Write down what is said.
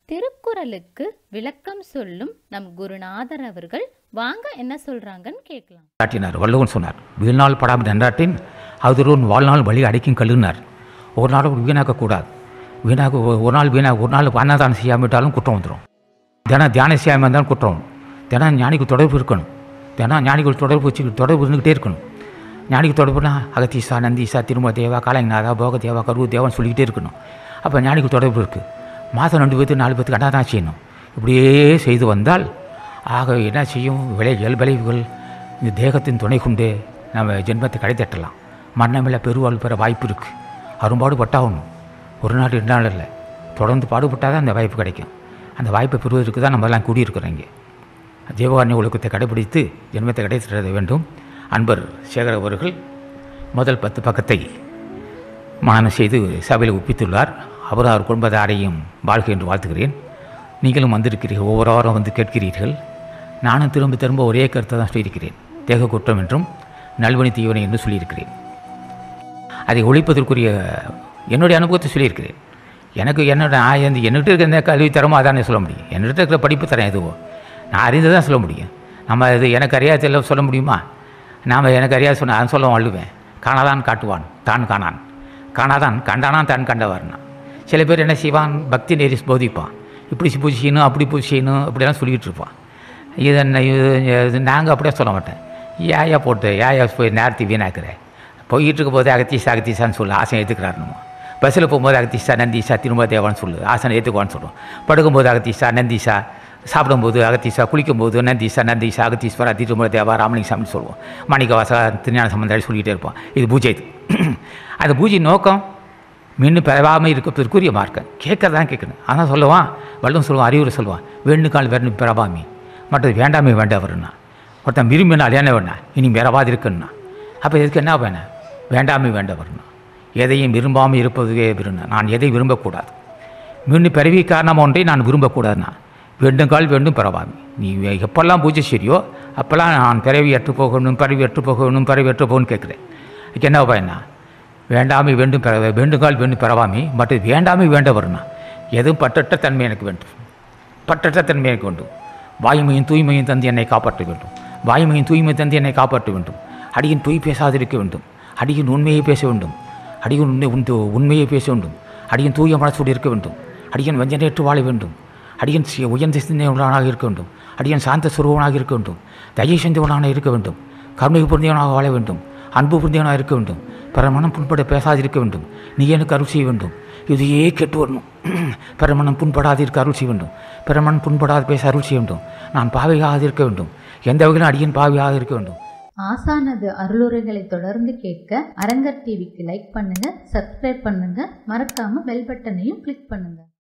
திருக்குறளுக்கு விளக்கம் சொல்லும் நம் குருநாதர் அவர்கள் வாங்க என்ன சொல்றாங்கன்னு கேட்கலாம் காட்டினார் வள்ளுவன் சொன்னார் வீழ்நாள் படாமல் நன்றாட்டின் அதுருவன் வாழ்நாள் வழி அடைக்கும் கல்லுனார் ஒரு நாள் வீணாக்கக்கூடாது வீணாக்க ஒ- ஒரு நாள் வீணாக ஒரு நாள் அன்னதானம் செய்யாமட்டாலும் குற்றம் வந்துடும் தினம் தியானம் செய்யாமல் இருந்தாலும் குற்றம் வரும். தினம் ஞானிக்கு தொடர்பு இருக்கணும் தினம் ஞானிகள் தொடர்பு வச்சு தொடர்பு இருந்துக்கிட்டே இருக்கணும் ஞானிக்கு தொடர்புனா அகத்தீசா நந்தீசா திரும தேவா காலங்கநாதா போக தேவா கருவு தேவான்னு சொல்லிக்கிட்டே இருக்கணும் அப்போ ஞானிக்கு தொடர்பு இருக்குது மாதம் ரெண்டு பேர்த்து நாலு பேர்த்துக்கு அன்னதானம் செய்யணும் இப்படியே செய்து வந்தால் ஆக என்ன செய்யும் விளைவுகள் விளைவுகள் இந்த தேகத்தின் துணை கொண்டு நம்ம ஜென்மத்தை கடைத்தட்டலாம் மரணமில்ல பெருவாழ்வு பெற வாய்ப்பு இருக்குது அரும்பாடு பட்டாகணும் ஒரு நாள் ரெண்டு நாள் இல்லை தொடர்ந்து பாடுபட்டால் தான் அந்த வாய்ப்பு கிடைக்கும் அந்த வாய்ப்பை பெறுவதற்கு தான் நம்ம எல்லாம் கூடியிருக்கிறோம் இங்கே ஜீவகாரண்ய ஒழுக்கத்தை கடைபிடித்து ஜென்மத்தை கிடைத்திட வேண்டும் அன்பர் சேகர் அவர்கள் முதல் பத்து பக்கத்தை மனனம் செய்து சபையில் ஒப்பித்துள்ளார் அவர் அவர் குடும்பத்தாரையும் வாழ்க்கை என்று வாழ்த்துகிறேன் நீங்களும் வந்திருக்கிறீர்கள் ஒவ்வொரு வாரம் வந்து கேட்கிறீர்கள் நானும் திரும்ப திரும்ப ஒரே கருத்தை தான் சொல்லியிருக்கிறேன் தேக குற்றம் என்றும் நல்வழி தீவனை என்று சொல்லியிருக்கிறேன் அதை ஒழிப்பதற்குரிய என்னுடைய அனுபவத்தை சொல்லியிருக்கிறேன் எனக்கு என்னோட நான் வந்து என்கிட்ட இருக்கிற இந்த கல்வி தரமோ அதானே சொல்ல முடியும் என்கிட்ட இருக்கிற படிப்பு தரேன் எதுவோ நான் அறிந்து தான் சொல்ல முடியும் நம்ம இது எனக்கு அறியாத சொல்ல முடியுமா நாம் எனக்கு அறியாது சொன்ன அதை சொல்ல அழுவேன் காணாதான் காட்டுவான் தான் காணான் காணாதான் கண்டானான் தான் கண்டவர்னா சில பேர் என்ன செய்வான் பக்தி நெறி போதிப்பான் இப்படி பூஜை செய்யணும் அப்படி பூஜை செய்யணும் அப்படிலாம் சொல்லிக்கிட்டு இருப்பான் இது என்ன இது நாங்கள் அப்படியே சொல்ல மாட்டேன் ஏயா போட்டு ஏயா போய் நேரத்தை வீணாக்குறேன் போயிட்டு இருக்கும் போதே அகத்தீசா அகத்தீசான்னு சொல்லு ஆசனை ஏற்றுக்கிறாருமா பஸ்ஸில் போகும்போது அகத்தீசா நந்தீசா திரும்ப தேவான்னு சொல்லு ஆசனை ஏற்றுக்குவான்னு சொல்லுவோம் படுக்கும்போது அகத்தீசா நந்தீசா சாப்பிடும்போது அகத்தீசா குளிக்கும்போது நந்தீசா நந்தீசா அகத்தீஸ்வரா திருமல தேவா ராமலிங்க சாமின்னு சொல்லுவோம் மாணிக்கவாசா திருஞான சம்பந்தாடி சொல்லிகிட்டே இருப்போம் இது பூஜை இது அந்த பூஜை நோக்கம் மின்னு பெறாமல் இருப்பதற்குரிய மார்க்கம் கேட்க தான் கேட்கணும் ஆனால் சொல்லுவான் வள்ளுவன் சொல்லுவான் அறிவுரை சொல்லுவான் வேண்டுகால் வேணும் பிறவாமி மற்றது வேண்டாமே வேண்டவர்னா ஒருத்தன் விரும்பினால் என்ன வேணா இனி பிறவாது இருக்குன்னா அப்போ இதுக்கு என்ன வேணும் வேண்டாமே வேண்டவர்னா எதையும் விரும்பாமல் இருப்பதுவே விரும்ப நான் எதை விரும்பக்கூடாது மீண்டும் பிறவி காரணம் ஒன்றை நான் விரும்பக்கூடாதுன்னா வேண்டுங்கால் வேண்டும் பிறவாமி நீ எப்பெல்லாம் பூஜை செய்யோ அப்போல்லாம் நான் பிறவி அற்று போகணும் பிறவி அற்று போகணும் பிறவி அற்று போகணும்னு கேட்குறேன் இதுக்கு என்ன பயனா வேண்டாமை வேண்டும் பெற வேண்டுங்கால் வேண்டும் பெறவாமி மற்ற வேண்டாமை வேண்டவர்னா எதுவும் பற்றற்ற தன்மை எனக்கு வேண்டும் பற்றற்ற தன்மை எனக்கு வேண்டும் வாயுமையும் தூய்மையும் தந்து என்னை காப்பாற்ற வேண்டும் வாயுமையும் தூய்மை தந்து என்னை காப்பாற்ற வேண்டும் அடியின் பொய் பேசாதிருக்க வேண்டும் அடியின் உண்மையை பேச வேண்டும் அடியின் உண்மை உண்டு உண்மையை பேச வேண்டும் அடியின் தூய மனசோடு இருக்க வேண்டும் அடியன் வஞ்சனையற்று வாழ வேண்டும் அடியன் சி- உயர்ந்த சிந்தனையுள்ளவனாக இருக்க வேண்டும் அடியன் சாந்த சுருவனாக இருக்க வேண்டும் தயை செஞ்சவனாக இருக்க வேண்டும் கருணை புரிந்தவனாக வாழ வேண்டும் அன்பு புரிந்தவனாக இருக்க வேண்டும் பிற மனம் புண்பட பேசாதிருக்க வேண்டும் நீ எனக்கு அருள் செய்ய வேண்டும் இதையே கேட்டு வரணும் பிற மனம் புண்படாதிருக்க அருள் செய்ய வேண்டும் பிற மனம் புண்படாது பேச அருள் செய்ய வேண்டும் நான் பாவையாக இருக்க வேண்டும் எந்த வகையிலும் அடியன் பாவையாக இருக்க வேண்டும் ஆசானது அருளுரைகளை தொடர்ந்து கேட்க அரங்கர் டிவிக்கு லைக் பண்ணுங்க சப்ஸ்கிரைப் பண்ணுங்க மறக்காம பெல் பட்டனையும் கிளிக் பண்ணுங்க